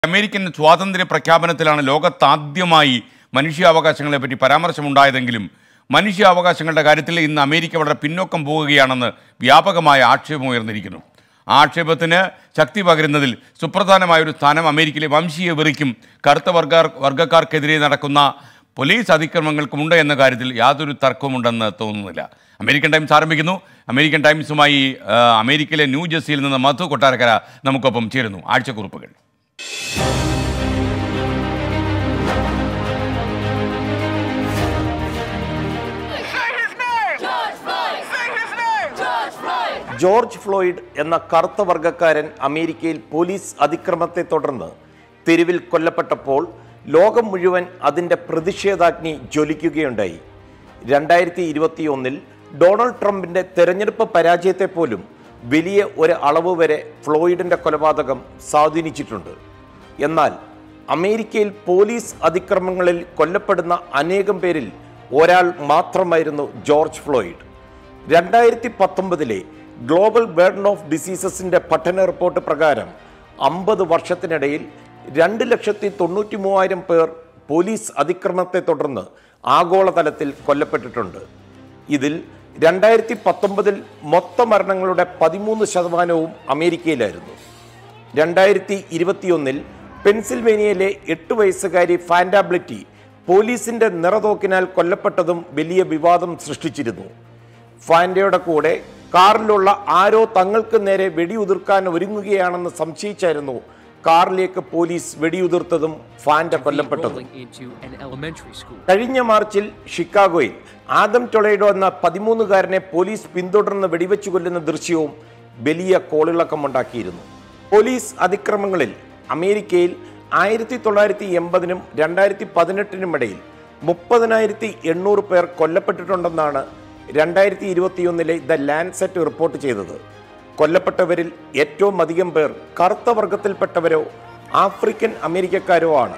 American സ്വാതന്ത്ര്യ പ്രഖ്യാപനത്തിലാണ് ലോകത്താദ്യമായി മനുഷ്യാവകാശങ്ങളെ പറ്റി പരാമർശമുണ്ടായതെങ്കിലും മനുഷ്യാവകാശങ്ങളുടെ കാര്യത്തിൽ ഇന്ന് അമേരിക്ക വളരെ പിന്നോക്കം പോവുകയാണെന്ന് വ്യാപകമായ ആക്ഷേപം ഉയർന്നിരിക്കുന്നു ആ ആക്ഷേപത്തിന് ശക്തി പകരുന്നതിൽ സുപ്രധാനമായ ഒരു സ്ഥാനം അമേരിക്കയിലെ വംശീയ വെറിക്കും കറുത്ത വർഗ വർഗ്ഗക്കാർക്കെതിരെ നടക്കുന്ന പോലീസ് അതിക്രമങ്ങൾക്കുമുണ്ട് എന്ന കാര്യത്തിൽ യാതൊരു തർക്കവുമുണ്ടെന്ന് തോന്നുന്നില്ല അമേരിക്കൻ ടൈംസ് ആരംഭിക്കുന്നു അമേരിക്കൻ ടൈംസുമായി ആ, അമേരിക്കയിലെ ന്യൂ ജേഴ്സിയിൽ നിന്ന് മധു കൊട്ടാരക്കര നമുക്കൊപ്പം ചേരുന്നു ആഴ്ചക്കുറിപ്പുകൾ Say his name! George Floyd! Say his name! George Floyd! George Floyd എന്ന കറുത്ത വർഗക്കാരൻ അമേരിക്കയിൽ പോലീസ് അതിക്രമത്തെ തുടർന്ന് തെരുവിൽ കൊല്ലപ്പെട്ടപ്പോൾ ലോകം മുഴുവൻ അതിൻ്റെ പ്രതിഷേധാഗ്നി ജ്വലിക്കുകയുണ്ടായി രണ്ടായിരത്തി ഇരുപത്തിയൊന്നിൽ ഡൊണാൾഡ് ട്രംപിൻ്റെ തെരഞ്ഞെടുപ്പ് പരാജയത്തെ പോലും വലിയ ഒരു അളവ് വരെ ഫ്ലോയിഡിൻ്റെ കൊലപാതകം സ്വാധീനിച്ചിട്ടുണ്ട് എന്നാൽ അമേരിക്കയിൽ പോലീസ് അതിക്രമങ്ങളിൽ കൊല്ലപ്പെടുന്ന അനേകം പേരിൽ ഒരാൾ മാത്രമായിരുന്നു ജോർജ് ഫ്ലോയിഡ് രണ്ടായിരത്തി പത്തൊമ്പതിലെ ഗ്ലോബൽ ബേർഡൻ ഓഫ് ഡിസീസസിന്റെ പഠന റിപ്പോർട്ട് പ്രകാരം അമ്പത് വർഷത്തിനിടയിൽ രണ്ട് ലക്ഷത്തി തൊണ്ണൂറ്റി മൂവായിരം പേർ പോലീസ് അതിക്രമത്തെ തുടർന്ന് ആഗോളതലത്തിൽ കൊല്ലപ്പെട്ടിട്ടുണ്ട് ഇതിൽ രണ്ടായിരത്തി പത്തൊമ്പതിൽ മൊത്ത മരണങ്ങളുടെ പതിമൂന്ന് ശതമാനവും അമേരിക്കയിലായിരുന്നു രണ്ടായിരത്തി ഇരുപത്തിയൊന്നിൽ പെൻസിൽവേനിയയിലെ എട്ട് വയസ്സുകാരി ഫാൻഡാബ്ലിറ്റി പോലീസിന്റെ നിറതോക്കിനാൽ കൊല്ലപ്പെട്ടതും വലിയ വിവാദം സൃഷ്ടിച്ചിരുന്നു ഫാൻഡയുടെ കൂടെ കാറിലുള്ള ആരോ തങ്ങൾക്ക് നേരെ വെടിയുതിർക്കാൻ ഒരുങ്ങുകയാണെന്ന് സംശയിച്ചായിരുന്നു കാറിലേക്ക് പോലീസ് വെടിയുതിർത്തതും ഫാൻഡ കൊല്ലപ്പെട്ടതും rolling into an elementary school. കഴിഞ്ഞ മാർച്ചിൽ ഷിക്കാഗോയിൽ ആദം ടൊളേഡോ എന്ന പതിമൂന്നുകാരനെ പോലീസ് പിന്തുടർന്ന് വെടിവെച്ചു കൊല്ലുന്ന ദൃശ്യവും വലിയ കോളിളക്കമുണ്ടാക്കിയിരുന്നു പോലീസ് അതിക്രമങ്ങളിൽ അമേരിക്കയിൽ ആയിരത്തി തൊള്ളായിരത്തി എൺപതിനും രണ്ടായിരത്തി പതിനെട്ടിനും ഇടയിൽ മുപ്പതിനായിരത്തി എണ്ണൂറ് പേർ കൊല്ലപ്പെട്ടിട്ടുണ്ടെന്നാണ് രണ്ടായിരത്തി ഇരുപത്തിയൊന്നിലെ ദ ലാൻഡ്സെറ്റ് റിപ്പോർട്ട് ചെയ്തത് കൊല്ലപ്പെട്ടവരിൽ ഏറ്റവും അധികം പേർ കറുത്ത വർഗത്തിൽപ്പെട്ടവരോ ആഫ്രിക്കൻ അമേരിക്കക്കാരോ ആണ്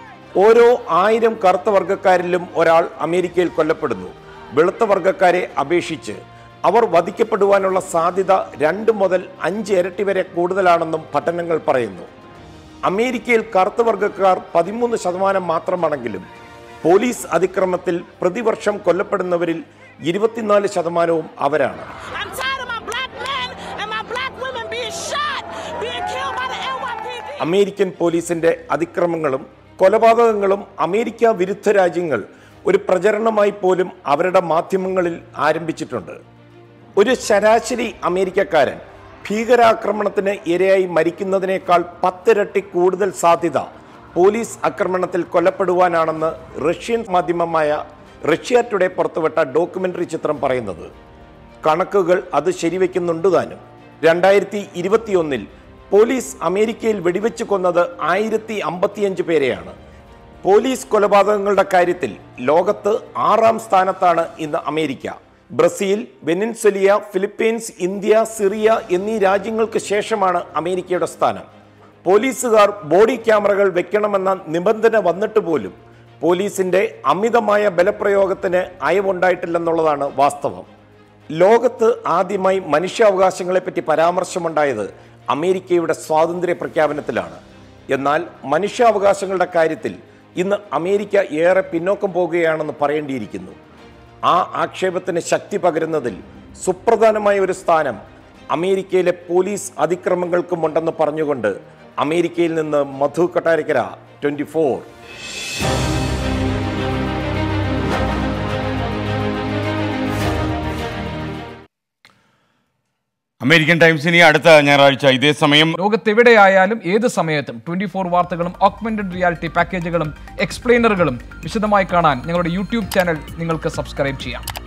ഓരോ ആയിരം കറുത്ത വർഗ്ഗക്കാരിലും ഒരാൾ അമേരിക്കയിൽ കൊല്ലപ്പെടുന്നു വെളുത്ത വർഗ്ഗക്കാരെ അപേക്ഷിച്ച് അവർ വധിക്കപ്പെടുവാനുള്ള സാധ്യത രണ്ട് മുതൽ അഞ്ച് ഇരട്ടി വരെ കൂടുതലാണെന്നും പഠനങ്ങൾ പറയുന്നു അമേരിക്കയിൽ കറുത്ത വർഗ്ഗക്കാർ പതിമൂന്ന് ശതമാനം മാത്രമാണെങ്കിലും പോലീസ് അതിക്രമത്തിൽ പ്രതിവർഷം കൊല്ലപ്പെടുന്നവരിൽ ഇരുപത്തിനാല് ശതമാനവും അവരാണ് I'm tired of my black men and my black women being shot, being killed by the NYPD. American പോലീസിന്റെ അതിക്രമങ്ങളും കൊലപാതകങ്ങളും അമേരിക്ക വിരുദ്ധ രാജ്യങ്ങൾ ഒരു പ്രചരണമായി പോലും അവരുടെ മാധ്യമങ്ങളിൽ ആരംഭിച്ചിട്ടുണ്ട് ഒരു ശരാശരി അമേരിക്കക്കാരൻ ഭീകരാക്രമണത്തിന് ഇരയായി മരിക്കുന്നതിനേക്കാൾ പത്തിരട്ടി കൂടുതൽ സാധ്യത പോലീസ് ആക്രമണത്തിൽ കൊല്ലപ്പെടുവാനാണെന്ന് റഷ്യൻ മാധ്യമമായ റഷ്യ ടുഡേ പുറത്തുവിട്ട ഡോക്യുമെന്ററി ചിത്രം പറയുന്നത് കണക്കുകൾ അത് ശരിവെക്കുന്നുണ്ട് താനും രണ്ടായിരത്തി ഇരുപത്തിയൊന്നിൽ പോലീസ് അമേരിക്കയിൽ വെടിവെച്ച് കൊന്നത് ആയിരത്തി അമ്പത്തിയഞ്ച് പേരെയാണ് പോലീസ് കൊലപാതകങ്ങളുടെ കാര്യത്തിൽ ലോകത്ത് ആറാം സ്ഥാനത്താണ് ഇന്ന് America Brazil Venezuela Philippines India Syria എന്നീ രാജ്യങ്ങൾക്ക് ശേഷമാണ് അമേരിക്കയുടെ സ്ഥാനം പോലീസുകാർ ബോഡി ക്യാമറകൾ വെക്കണമെന്ന നിബന്ധന വന്നിട്ട് പോലും പോലീസിന്റെ അമിതമായ ബലപ്രയോഗത്തിന് അയവുണ്ടായിട്ടില്ലെന്നുള്ളതാണ് വാസ്തവം ലോകത്ത് ആദ്യമായി മനുഷ്യാവകാശങ്ങളെപ്പറ്റി പരാമർശമുണ്ടായത് അമേരിക്കയുടെ സ്വാതന്ത്ര്യ പ്രഖ്യാപനത്തിലാണ് എന്നാൽ മനുഷ്യാവകാശങ്ങളുടെ കാര്യത്തിൽ ഇന്ന് അമേരിക്ക ഏറെ പിന്നോക്കം പോകുകയാണെന്ന് പറയേണ്ടിയിരിക്കുന്നു ആ ആക്ഷേപത്തിന് ശക്തി പകരുന്നതിൽ സുപ്രധാനമായ ഒരു സ്ഥാനം അമേരിക്കയിലെ പോലീസ് അതിക്രമങ്ങൾക്കുമുണ്ടെന്ന് പറഞ്ഞുകൊണ്ട് അമേരിക്കയിൽ നിന്ന് Madhu Kottarakkara twenty four American ടൈംസിനി അടുത്ത ഞായറാഴ്ച ഇതേ സമയം ലോകത്തെവിടെയായാലും ഏത് സമയത്തും ട്വന്റി ഫോർ വാർത്തകളും ഓഗ്മെന്റഡ് റിയാലിറ്റി പാക്കേജുകളും എക്സ്പ്ലെയിനറുകളും വിശദമായി കാണാൻ ഞങ്ങളുടെ യൂട്യൂബ് ചാനൽ നിങ്ങൾക്ക് സബ്സ്ക്രൈബ് ചെയ്യാം